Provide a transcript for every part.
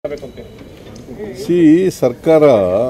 C ಸರ್ಕಾರ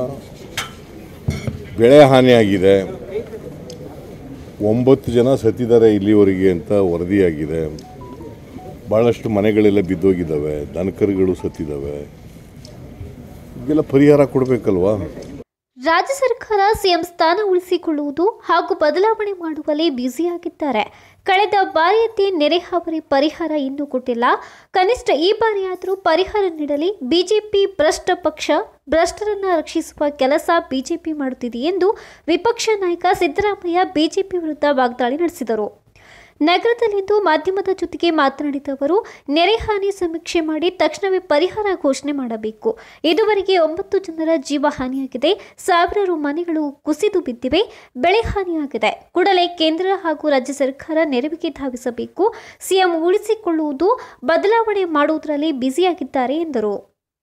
ಬೆಳೆ ಹಾನಿಯಾಗಿದೆ ಒಂಬತ್ತು ಜನ ಸತ್ತಿದ್ದಾರೆ ಇಲ್ಲಿವರೆಗೆ ಅಂತ ವರದಿಯಾಗಿದೆ ಭಾಳಷ್ಟು ಮನೆಗಳೆಲ್ಲ ಬಿದ್ದೋಗಿದ್ದಾವೆ ದನಕರುಗಳು ಸತ್ತಿದ್ದಾವೆ ಇದೆಲ್ಲ ಪರಿಹಾರ ಕೊಡಬೇಕಲ್ವಾ ರಾಜ್ಯ ಸರ್ಕಾರ ಸಿಎಂ ಸ್ಥಾನ ಉಳಿಸಿಕೊಳ್ಳುವುದು ಹಾಗೂ ಬದಲಾವಣೆ ಮಾಡುವಲ್ಲಿ ಬ್ಯುಸಿಯಾಗಿದ್ದಾರೆ ಕಳೆದ ಬಾರಿಯಂತೆ ನೆರೆ ಹಾವಳಿ ಪರಿಹಾರ ಇನ್ನೂ ಕೊಟ್ಟಿಲ್ಲ ಕನಿಷ್ಠ ಈ ಬಾರಿಯಾದರೂ ಪರಿಹಾರ ನೀಡಲಿ ಬಿಜೆಪಿ ಭ್ರಷ್ಟ ಪಕ್ಷ ಭ್ರಷ್ಟರನ್ನ ರಕ್ಷಿಸುವ ಕೆಲಸ ಬಿಜೆಪಿ ಮಾಡುತ್ತಿದೆ ಎಂದು ವಿಪಕ್ಷ ನಾಯಕ ಸಿದ್ದರಾಮಯ್ಯ ಬಿಜೆಪಿ ವಿರುದ್ಧ ವಾಗ್ದಾಳಿ ನಡೆಸಿದರು ನಗರದಲ್ಲಿಂದು ಮಾಧ್ಯಮದ ಜೊತೆಗೆ ಮಾತನಾಡಿದ ಅವರು ನೆರೆ ಹಾನಿ ಸಮೀಕ್ಷೆ ಮಾಡಿ ತಕ್ಷಣವೇ ಪರಿಹಾರ ಘೋಷಣೆ ಮಾಡಬೇಕು ಇದುವರೆಗೆ ಒಂಬತ್ತು ಜನರ ಜೀವ ಹಾನಿಯಾಗಿದೆ ಸಾವಿರಾರು ಮನೆಗಳು ಕುಸಿದು ಬಿದ್ದಿವೆ ಬೆಳೆ ಹಾನಿಯಾಗಿದೆ ಕೂಡಲೇ ಕೇಂದ್ರ ಹಾಗೂ ರಾಜ್ಯ ಸರ್ಕಾರ ನೆರವಿಗೆ ಧಾವಿಸಬೇಕು ಸಿಎಂ ಉಳಿಸಿಕೊಳ್ಳುವುದು ಬದಲಾವಣೆ ಮಾಡುವುದರಲ್ಲಿ ಬ್ಯುಸಿಯಾಗಿದ್ದಾರೆ ಎಂದರು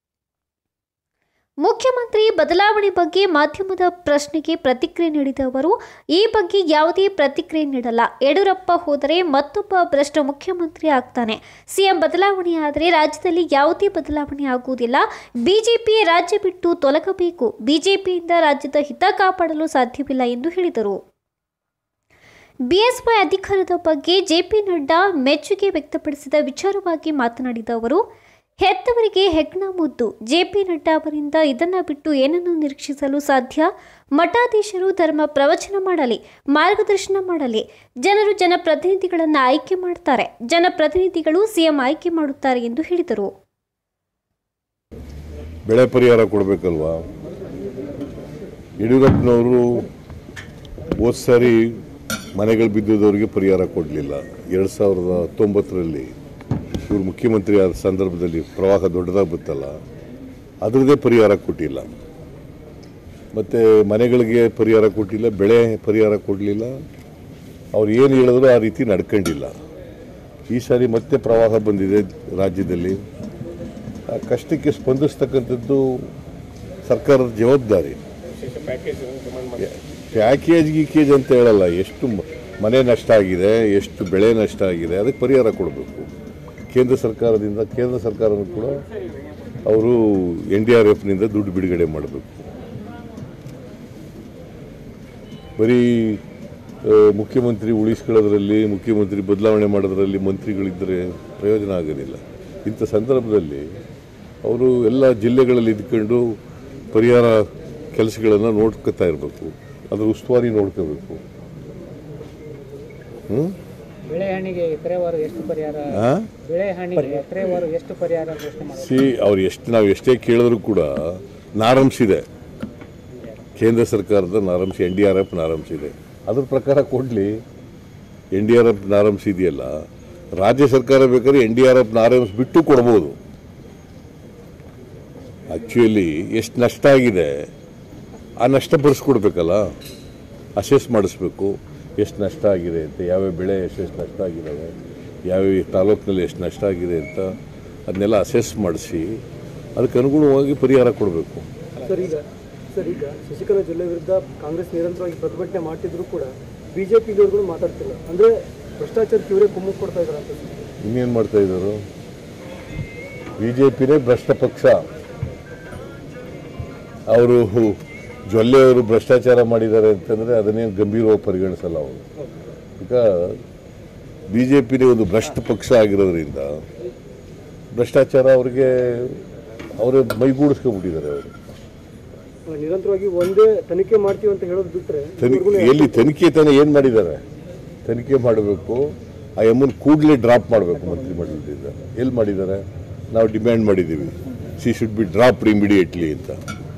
ಮುಖ್ಯಮಂತ್ರಿ ಬದಲಾವಣೆ ಬಗ್ಗೆ ಮಾಧ್ಯಮದ ಪ್ರಶ್ನೆಗೆ ಪ್ರತಿಕ್ರಿಯೆ ನೀಡಿದ ಅವರು ಈ ಬಗ್ಗೆ ಯಾವುದೇ ಪ್ರತಿಕ್ರಿಯೆ ನೀಡಲ್ಲ ಯಡಿಯೂರಪ್ಪ ಹೋದರೆ ಮತ್ತೊಬ್ಬ ಭ್ರಷ್ಟ ಮುಖ್ಯಮಂತ್ರಿ ಆಗ್ತಾನೆ ಸಿಎಂ ಬದಲಾವಣೆಯಾದರೆ ರಾಜ್ಯದಲ್ಲಿ ಯಾವುದೇ ಬದಲಾವಣೆ ಆಗುವುದಿಲ್ಲ ಬಿಜೆಪಿ ರಾಜ್ಯ ಬಿಟ್ಟು ತೊಲಗಬೇಕು ಬಿಜೆಪಿಯಿಂದ ರಾಜ್ಯದ ಹಿತ ಕಾಪಾಡಲು ಸಾಧ್ಯವಿಲ್ಲ ಎಂದು ಹೇಳಿದರು ಬಿಎಸ್ವೈ ಅಧಿಕಾರದ ಬಗ್ಗೆ ಜೆಪಿ ನಡ್ಡಾ ಮೆಚ್ಚುಗೆ ವ್ಯಕ್ತಪಡಿಸಿದ ವಿಚಾರವಾಗಿ ಮಾತನಾಡಿದ ಅವರು ಹೆತ್ತವರಿಗೆ ಹೆಗ್ಣ ಮುದ್ದು ಜೆಪಿ ನಡ್ಡಾ ಅವರಿಂದ ಇದನ್ನ ಬಿಟ್ಟು ಏನನ್ನು ನಿರೀಕ್ಷಿಸಲು ಸಾಧ್ಯ ಮಠಾಧೀಶರು ಧರ್ಮ ಪ್ರವಚನ ಮಾಡಲಿ ಮಾರ್ಗದರ್ಶನ ಮಾಡಲಿ ಜನರು ಜನಪ್ರತಿನಿಧಿಗಳನ್ನು ಆಯ್ಕೆ ಮಾಡ್ತಾರೆ ಜನಪ್ರತಿನಿಧಿಗಳು ಸಿಎಂ ಆಯ್ಕೆ ಮಾಡುತ್ತಾರೆ ಎಂದು ಹೇಳಿದರು ಬೆಳೆ ಪರಿಹಾರ ಕೊಡಬೇಕಲ್ವಾ ಯಡಿಯೂರಪ್ಪನವರು ಹೋದ ಸಾರಿ ಮನೆಗಳು ಬಿದ್ದಿದ್ದವರಿಗೆ ಪರಿಹಾರ ಕೊಡಲಿಲ್ಲ ಎರಡು ಸಾವಿರದ ಹತ್ತೊಂಬತ್ತರಲ್ಲಿ ಇವರು ಮುಖ್ಯಮಂತ್ರಿ ಆದ ಸಂದರ್ಭದಲ್ಲಿ ಪ್ರವಾಹ ದೊಡ್ಡದಾಗಿ ಬಂತಲ್ಲ ಅದರದ್ದೇ ಪರಿಹಾರ ಕೊಟ್ಟಿಲ್ಲ ಮತ್ತು ಮನೆಗಳಿಗೆ ಪರಿಹಾರ ಕೊಟ್ಟಿಲ್ಲ ಬೆಳೆ ಪರಿಹಾರ ಕೊಡಲಿಲ್ಲ ಅವ್ರು ಏನು ಹೇಳಿದ್ರು ಆ ರೀತಿ ನಡ್ಕೊಂಡಿಲ್ಲ ಈ ಸಾರಿ ಮತ್ತೆ ಪ್ರವಾಹ ಬಂದಿದೆ ರಾಜ್ಯದಲ್ಲಿ ಆ ಕಷ್ಟಕ್ಕೆ ಸ್ಪಂದಿಸ್ತಕ್ಕಂಥದ್ದು ಸರ್ಕಾರದ ಜವಾಬ್ದಾರಿ ಪ್ಯಾಕೇಜ್ ಗೀಕೇಜ್ ಅಂತ ಹೇಳಲ್ಲ ಎಷ್ಟು ಮ- ಮನೆ ನಷ್ಟ ಆಗಿದೆ ಎಷ್ಟು ಬೆಳೆ ನಷ್ಟ ಆಗಿದೆ ಅದಕ್ಕೆ ಪರಿಹಾರ ಕೊಡಬೇಕು ಕೇಂದ್ರ ಸರ್ಕಾರದಿಂದ ಕೇಂದ್ರ ಸರ್ಕಾರನೂ ಕೂಡ ಅವರು ಎನ್ ಡಿ ಆರ್ ಎಫ್ನಿಂದ ದುಡ್ಡು ಬಿಡುಗಡೆ ಮಾಡಬೇಕು ಬರೀ ಆ, ಮುಖ್ಯಮಂತ್ರಿ ಉಳಿಸ್ಕೊಳ್ಳೋದ್ರಲ್ಲಿ ಮುಖ್ಯಮಂತ್ರಿ ಬದಲಾವಣೆ ಮಾಡೋದ್ರಲ್ಲಿ ಮಂತ್ರಿಗಳಿದ್ದರೆ ಪ್ರಯೋಜನ ಆಗೋದಿಲ್ಲ ಇಂಥ ಸಂದರ್ಭದಲ್ಲಿ ಅವರು ಎಲ್ಲ ಜಿಲ್ಲೆಗಳಲ್ಲಿ ಇದ್ಕೊಂಡು ಪರಿಹಾರ ಕೆಲಸಗಳನ್ನು ನೋಡ್ಕೊತಾ ಇರಬೇಕು ಅದ್ರ ಉಸ್ತುವಾರಿ ನೋಡ್ಕೋಬೇಕು ಹ್ಞೂ ಬೆಳೆ ಹಾನಿಗೆ ಎಕರೆವಾರು ಎಷ್ಟು ಪರಿಹಾರ ಹಾಂ ಬೆಳೆ ಹಾನಿಗೆ ಎಕರೆವಾರು ಎಷ್ಟು ಪರಿಹಾರ ಘೋಷಣೆ ಮಾಡಬೇಕು ಸಿ ಅವ್ರು ಎಷ್ಟು ನಾವು ಎಷ್ಟೇ ಕೇಳಿದ್ರು ಕೂಡ ನಾರಮ್ಸ್ ಇದೆ ಕೇಂದ್ರ ಸರ್ಕಾರದ norms N D R F norms ಇದೆ ಅದ್ರ ಪ್ರಕಾರ ಕೊಡಲಿ N D R F norms ಇದೆಯಲ್ಲ ರಾಜ್ಯ ಸರ್ಕಾರ ಬೇಕಾದ್ರೆ N D R F norms ಬಿಟ್ಟು ಕೊಡ್ಬೋದು ಆ್ಯಕ್ಚುಲಿ ಎಷ್ಟು ನಷ್ಟ ಆಗಿದೆ ಆ ನಷ್ಟ ಭರಿಸ್ಕೊಡ್ಬೇಕಲ್ಲ ಅಸೆಸ್ ಮಾಡಿಸ್ಬೇಕು ಎಷ್ಟು ನಷ್ಟ ಆಗಿದೆ ಅಂತ ಯಾವ್ಯಾವ ಬೆಳೆ ಎಷ್ಟೆಷ್ಟು ನಷ್ಟ ಆಗಿದ್ದಾವೆ ಯಾವ್ಯಾವ ತಾಲೂಕಿನಲ್ಲಿ ಎಷ್ಟು ನಷ್ಟ ಆಗಿದೆ ಅಂತ ಅದನ್ನೆಲ್ಲ ಅಸೆಸ್ ಮಾಡಿಸಿ ಅದಕ್ಕೆ ಅನುಗುಣವಾಗಿ ಪರಿಹಾರ ಕೊಡಬೇಕು ಸರ್ ಈಗ ಸರ್ ಈಗ ಶಶಿಕಲಾ ಜೊಲ್ಲೆ ವಿರುದ್ಧ ಕಾಂಗ್ರೆಸ್ ನಿರಂತರವಾಗಿ ಪ್ರತಿಭಟನೆ ಮಾಡ್ತಿದ್ರು ಕೂಡ ಬಿಜೆಪಿ ಕೂಡ ಮಾತಾಡ್ತಿಲ್ಲ ಅಂದ್ರೆ ಭ್ರಷ್ಟಾಚಾರಕ್ಕೆ ಇವರೇ ಕುಮ್ಮಕ್ಕು ಕೊಡ್ತಾ ಇದ್ದಾರೆ ಅಂತ ಇನ್ನೇನು ಮಾಡ್ತಾ ಇದ್ದಾರೆ ಬಿ ಜೆ ಪಿನೇ ಭ್ರಷ್ಟ ಪಕ್ಷ ಅವರು ಜೊಲ್ಲೆಯವರು ಭ್ರಷ್ಟಾಚಾರ ಮಾಡಿದ್ದಾರೆ ಅಂತಂದರೆ ಅದನ್ನೇನು ಗಂಭೀರವಾಗಿ ಪರಿಗಣಿಸಲ್ಲ ಅವರು ಈಗ ಬಿ ಜೆ ಪಿನೇ ಒಂದು ಭ್ರಷ್ಟ ಪಕ್ಷ ಆಗಿರೋದ್ರಿಂದ ಭ್ರಷ್ಟಾಚಾರ ಅವ್ರಿಗೆ ಅವರೇ ಮೈಗೂಡಿಸ್ಕೊಂಡ್ಬಿಟ್ಟಿದ್ದಾರೆ ಅವರು ನಿರಂತರವಾಗಿ ಒಂದೇ ತನಿಖೆ ಮಾಡ್ತೀವಿ ಅಂತ ಹೇಳೋದು ಬಿಟ್ರೆ ತನಿಖೆ ಎಲ್ಲಿ ತನಿಖೆ ತಾನೇ ಏನು ಮಾಡಿದ್ದಾರೆ ತನಿಖೆ ಮಾಡಬೇಕು ಆ ಎಮ್ಮನ್ ಕೂಡಲೇ ಡ್ರಾಪ್ ಮಾಡಬೇಕು ಮಂತ್ರಿಮಂಡಲದಿಂದ ಎಲ್ಲಿ ಮಾಡಿದ್ದಾರೆ ನಾವು ಡಿಮ್ಯಾಂಡ್ ಮಾಡಿದ್ದೀವಿ ಸಿ ಶುಡ್ ಬಿ ಡ್ರಾಪ್ ಇಮಿಡಿಯೇಟ್ಲಿ ಅಂತ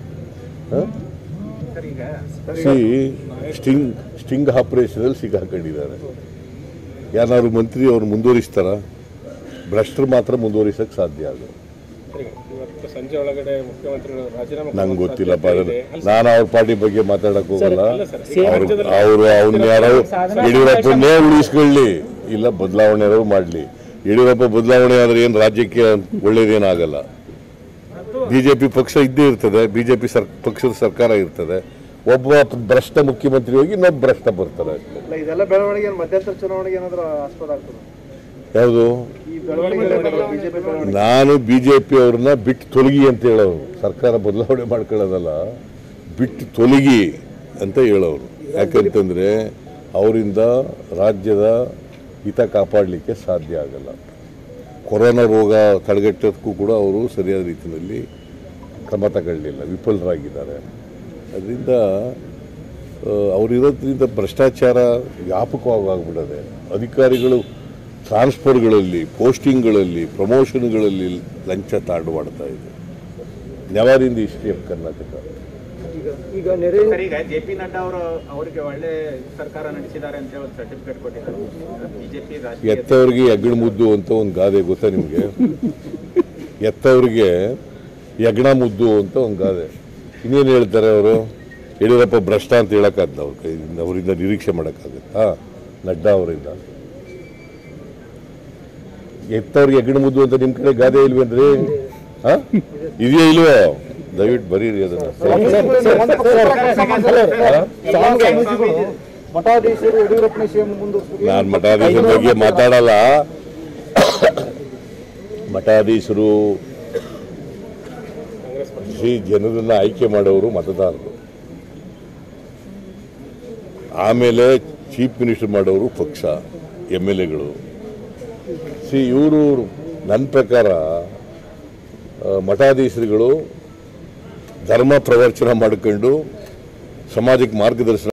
ಸಿ ಸ್ಟಿಂಗ್ ಸ್ಟಿಂಗ್ ಆಪರೇಷನಲ್ಲಿ ಸಿಕ್ಕಾಕೊಂಡಿದ್ದಾರೆ ಯಾರು ಮಂತ್ರಿ ಅವ್ರು ಮುಂದುವರಿಸ್ತಾರ ಭ್ರಷ್ಟರು ಮಾತ್ರ ಮುಂದುವರಿಸಕ್ಕೆ ಸಾಧ್ಯ ಅದು ಇವತ್ತು ಸಂಜೆ ಒಳಗಡೆ ಮುಖ್ಯಮಂತ್ರಿಗಳು ರಾಜೀನಾಮೆ ನಂಗೆ ಗೊತ್ತಿಲ್ಲಪ್ಪ ಅದನ್ನ ನಾನು ಅವ್ರ ಪಾರ್ಟಿ ಬಗ್ಗೆ ಮಾತಾಡಕ್ ಹೋಗಲ್ಲ ಸರ್, ಅವರು ಅವರು ಅವನ್ನ ಯಾರೋ ಯಡಿಯೂರಪ್ಪನ್ನೇ ಉಳಿಸ್ಕೊಳ್ಳಿ ಇಲ್ಲ ಬದಲಾವಣೆ ಮಾಡಲಿ ಯಡಿಯೂರಪ್ಪ ಬದಲಾವಣೆ ಆದ್ರೆ ಏನು ರಾಜ್ಯಕ್ಕೆ ಒಳ್ಳೇದೇನಾಗಲ್ಲ ಬಿಜೆಪಿ ಪಕ್ಷ ಇದ್ದೇ ಇರ್ತದೆ ಬಿಜೆಪಿ ಸರ್ ಪಕ್ಷದ ಸರ್ಕಾರ ಇರ್ತದೆ ಒಬ್ಬ ಭ್ರಷ್ಟ ಮುಖ್ಯಮಂತ್ರಿ ಹೋಗಿ ಇನ್ನೊಬ್ಬ ಭ್ರಷ್ಟ ಬರ್ತಾರೆ ಅಷ್ಟೇ ಇದೆಲ್ಲ ಬೆಳವಣಿಗೆ ಮಧ್ಯಂತರ ಚುನಾವಣೆಗೆ ಏನಾದರೂ ಆಸ್ಪದ ಆಗ್ತದೆ ಯಾವುದು ಈ ನಾನು ಬಿ ಜೆ ಪಿ ಅವ್ರನ್ನ ಬಿಟ್ಟು ತೊಲಗಿ ಅಂತ ಹೇಳೋರು ಸರ್ಕಾರ ಬದಲಾವಣೆ ಮಾಡ್ಕೊಳ್ಳೋದಲ್ಲ ಬಿಟ್ಟು ತೊಲಗಿ ಅಂತ ಹೇಳೋರು ಯಾಕಂತಂದರೆ ಅವರಿಂದ ರಾಜ್ಯದ ಹಿತ ಕಾಪಾಡಲಿಕ್ಕೆ ಸಾಧ್ಯ ಆಗಲ್ಲ ಕೊರೋನಾ ರೋಗ ತಡೆಗಟ್ಟೋದಕ್ಕೂ ಕೂಡ ಅವರು ಸರಿಯಾದ ರೀತಿಯಲ್ಲಿ ಕ್ರಮ ತಗೊಳ್ಳಿಲ್ಲ ವಿಫಲರಾಗಿದ್ದಾರೆ ಅದರಿಂದ ಅವರಿರೋದ್ರಿಂದ ಭ್ರಷ್ಟಾಚಾರ ವ್ಯಾಪಕವಾಗ್ಬಿಡದೆ ಅಧಿಕಾರಿಗಳು ಟ್ರಾನ್ಸ್ಫರ್ಗಳಲ್ಲಿ ಪೋಸ್ಟಿಂಗ್ಗಳಲ್ಲಿ ಪ್ರಮೋಷನ್ಗಳಲ್ಲಿ ಲಂಚ ತಾಂಡು ಮಾಡ್ತಾ ಇದೆ never in the history of Karnataka ಈಗ ಈಗ ನೆರೆ ಸರ್ ಈಗ ಜೆ ಪಿ ನಡ್ಡಾ ಅವರು ಅವರಿಗೆ ಒಳ್ಳೆ ಸರ್ಕಾರ ನಡೆಸಿದ್ದಾರೆ ಅಂತ ಹೇಳಿ ಸರ್ಟಿಫಿಕೇಟ್ ಕೊಟ್ಟಿದ್ದಾರೆ ಬಿಜೆಪಿ ರಾಷ್ಟ್ರೀಯ ಎತ್ತವರಿಗೆ ಎಗ್ಗಣ ಮುದ್ದು ಅಂತ ಒಂದು ಗಾದೆ ಗೊತ್ತಾ ನಿಮಗೆ ಎತ್ತವರಿಗೆ ಯಜ್ಞ ಮುದ್ದು ಅಂತ ಒಂದು ಗಾದೆ ಇನ್ನೇನು ಹೇಳ್ತಾರೆ ಅವರು ಯಡಿಯೂರಪ್ಪ ಭ್ರಷ್ಟ ಅಂತ ಹೇಳಕ್ಕಾಗ್ದ ಅವ್ರ ಕೈಯಿಂದ ಅವರಿಂದ ನಿರೀಕ್ಷೆ ಮಾಡೋಕ್ಕಾಗತ್ತಾ ನಡ್ಡಾ ಅವರಿಂದ ಎತ್ತವ್ರಿಗೆ ಎಗ್ಗಣ ಮುದ್ದು ಅಂತ ನಿಮ್ಮ ಕಡೆ ಗಾದೆ ಇಲ್ವೇನ್ರಿ ಹಾ ಇದೆಯಾ ಇಲ್ವೋ ದಯವಿಟ್ಟು ಬರೀರಿ ಅದನ್ನ ಸ್ವಾಮೀಜಿಗಳು ಮಠಾಧೀಶರು ಯಡಿಯೂರಪ್ಪನ ಸಿಎಂ ಮುಂದುವರಿಸಿ ನಾನು ಮಠಾಧೀಶರ ಬಗ್ಗೆ ಮಾತಾಡಲ್ಲ ಮಠಾಧೀಶರು ಶ್ರೀ ಜನರನ್ನ ಆಯ್ಕೆ ಮಾಡೋರು ಮತದಾರರು ಆಮೇಲೆ ಚೀಫ್ ಮಿನಿಸ್ಟರ್ ಮಾಡೋರು ಪಕ್ಷ ಎಮ್ ಎಲ್ ಎಗಳು ಸಿ ಇವರು ನನ್ನ ಪ್ರಕಾರ ಆ, ಮಠಾಧೀಶರುಗಳು ಧರ್ಮ ಪ್ರವಚನ ಮಾಡ್ಕೊಂಡು ಸಮಾಜಕ್ಕೆ ಮಾರ್ಗದರ್ಶನ